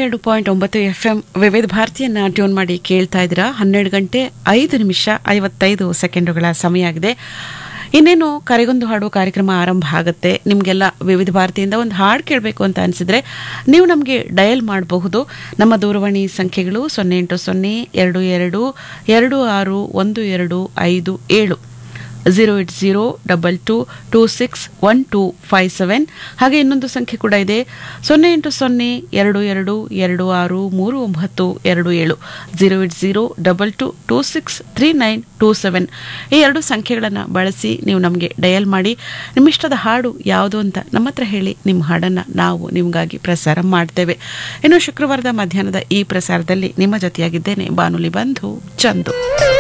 ಎರಡು ಪಾಯಿಂಟ್ ಒಂಬತ್ತು F M ವಿವಿಧ ಭಾರತಿಯನ್ನ ಟ್ಯೂನ್ ಮಾಡಿ ಕೇಳ್ತಾ ಇದ್ದೀರಾ ಹನ್ನೆರಡು ಗಂಟೆ ಐದು ನಿಮಿಷ ಐವತ್ತೈದು ಸೆಕೆಂಡುಗಳ ಸಮಯ ಆಗಿದೆ ಇನ್ನೇನು ಕರೆಗೊಂದು ಹಾಡು ಕಾರ್ಯಕ್ರಮ ಆರಂಭ ಆಗುತ್ತೆ ನಿಮಗೆಲ್ಲ ವಿವಿಧ ಭಾರತಿಯಿಂದ ಒಂದು ಹಾಡು ಕೇಳಬೇಕು ಅಂತ ಅನಿಸಿದ್ರೆ ನೀವು ನಮಗೆ ಡಯಲ್ ಮಾಡಬಹುದು ನಮ್ಮ ದೂರವಾಣಿ ಸಂಖ್ಯೆಗಳು ಸೊನ್ನೆ ಎಂಟು ಸೊನ್ನೆ ಎರಡು ಎರಡು ಎರಡು ಆರು ಒಂದು ಎರಡು ಐದು ಏಳು zero eight zero double two two six one two five seven ಹಾಗೆ ಇನ್ನೊಂದು ಸಂಖ್ಯೆ ಕೂಡ ಇದೆ ಸೊನ್ನೆ ಎಂಟು ಸೊನ್ನೆ ಎರಡು ಎರಡು ಎರಡು ಆರು ಮೂರು ಒಂಬತ್ತು ಎರಡು ಏಳು zero eight zero double two two six three nine two seven ಈ ಎರಡು ಸಂಖ್ಯೆಗಳನ್ನು ಬಳಸಿ ನೀವು ನಮಗೆ ಡಯಲ್ ಮಾಡಿ ನಿಮ್ಮಿಷ್ಟದ ಹಾಡು ಯಾವುದು ಅಂತ ನಮ್ಮ ಹತ್ರ ಹೇಳಿ ನಿಮ್ಮ ಹಾಡನ್ನು ನಾವು ನಿಮಗಾಗಿ ಪ್ರಸಾರ ಮಾಡ್ತೇವೆ ಇನ್ನು ಶುಕ್ರವಾರದ ಮಧ್ಯಾಹ್ನದ ಈ ಪ್ರಸಾರದಲ್ಲಿ ನಿಮ್ಮ ಜೊತೆಯಾಗಿದ್ದೇನೆ ಬಾನುಲಿ ಬಂಧು ಚಂದು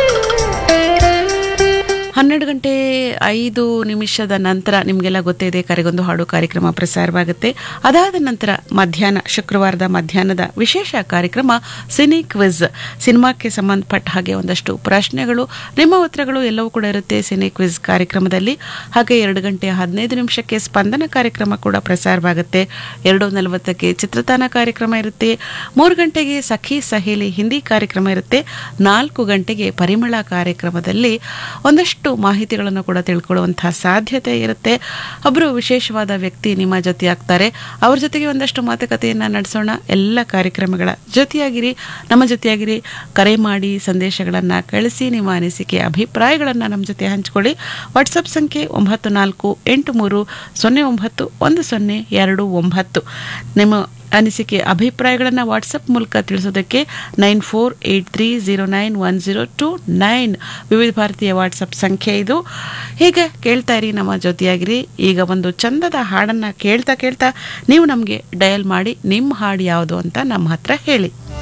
ಹನ್ನೆರಡು ಗಂಟೆ ಐದು ನಿಮಿಷದ ನಂತರ ನಿಮಗೆಲ್ಲ ಗೊತ್ತೇ ಇದೆ ಕರೆಗೊಂದು ಹಾಡು ಕಾರ್ಯಕ್ರಮ ಪ್ರಸಾರವಾಗುತ್ತೆ ಅದಾದ ನಂತರ ಮಧ್ಯಾಹ್ನ ಶುಕ್ರವಾರದ ಮಧ್ಯಾಹ್ನದ ವಿಶೇಷ ಕಾರ್ಯಕ್ರಮ ಸಿನಿ ಕ್ವಿಜ್ ಸಿನಿಮಾಕ್ಕೆ ಸಂಬಂಧಪಟ್ಟ ಹಾಗೆ ಒಂದಷ್ಟು ಪ್ರಶ್ನೆಗಳು ನಿಮ್ಮ ಉತ್ತರಗಳು ಎಲ್ಲವೂ ಕೂಡ ಇರುತ್ತೆ ಸಿನಿ ಕ್ವಿಜ್ ಕಾರ್ಯಕ್ರಮದಲ್ಲಿ ಹಾಗೆ ಎರಡು ಗಂಟೆ ಹದಿನೈದು ನಿಮಿಷಕ್ಕೆ ಸ್ಪಂದನ ಕಾರ್ಯಕ್ರಮ ಕೂಡ ಪ್ರಸಾರವಾಗುತ್ತೆ ಎರಡು ನಲವತ್ತಕ್ಕೆ ಚಿತ್ರತಾನ ಕಾರ್ಯಕ್ರಮ ಇರುತ್ತೆ ಮೂರು ಗಂಟೆಗೆ ಸಖಿ ಸಹೇಲಿ ಹಿಂದಿ ಕಾರ್ಯಕ್ರಮ ಇರುತ್ತೆ ನಾಲ್ಕು ಗಂಟೆಗೆ ಪರಿಮಳ ಕಾರ್ಯಕ್ರಮದಲ್ಲಿ ಒಂದಷ್ಟು ಮಾಹಿತಿಗಳನ್ನು ಕೂಡ ತಿಳ್ಕೊಳ್ಳುವಂತಹ ಸಾಧ್ಯತೆ ಇರುತ್ತೆ ಒಬ್ಬರು ವಿಶೇಷವಾದ ವ್ಯಕ್ತಿ ನಿಮ್ಮ ಜೊತೆ ಆಗ್ತಾರೆ ಅವ್ರ ಜೊತೆಗೆ ಒಂದಷ್ಟು ಮಾತುಕತೆಯನ್ನು ನಡೆಸೋಣ ಎಲ್ಲ ಕಾರ್ಯಕ್ರಮಗಳ ಜೊತೆಯಾಗಿರಿ ನಮ್ಮ ಜೊತೆಯಾಗಿರಿ ಕರೆ ಮಾಡಿ ಸಂದೇಶಗಳನ್ನು ಕಳಿಸಿ ನಿಮ್ಮ ಅನಿಸಿಕೆ ಅಭಿಪ್ರಾಯಗಳನ್ನು ನಮ್ಮ ಜೊತೆ ಹಂಚಿಕೊಳ್ಳಿ ವಾಟ್ಸಪ್ ಸಂಖ್ಯೆ ಒಂಬತ್ತು ನಾಲ್ಕು ಎಂಟು ಮೂರು ಸೊನ್ನೆ ಒಂಬತ್ತು ಒಂದು ಸೊನ್ನೆ ಎರಡು ಒಂಬತ್ತು ನಿಮ್ಮ ಅನಿಸಿಕೆ ಅಭಿಪ್ರಾಯಗಳನ್ನು ವಾಟ್ಸಪ್ ಮೂಲಕ ತಿಳಿಸೋದಕ್ಕೆ nine four eight three zero nine one zero two nine ವಿವಿಧ ಭಾರತೀಯ ವಾಟ್ಸಪ್ ಸಂಖ್ಯೆ ಇದು ಹೀಗೆ ಕೇಳ್ತಾ ಇರಿ ನಮ್ಮ ಜೊತೆಯಾಗಿರಿ ಈಗ ಒಂದು ಚಂದದ ಹಾಡನ್ನು ಕೇಳ್ತಾ ಕೇಳ್ತಾ ನೀವು ನಮಗೆ ಡಯಲ್ ಮಾಡಿ ನಿಮ್ಮ ಹಾಡು ಯಾವುದು ಅಂತ ನಮ್ಮ ಹತ್ರ ಹೇಳಿ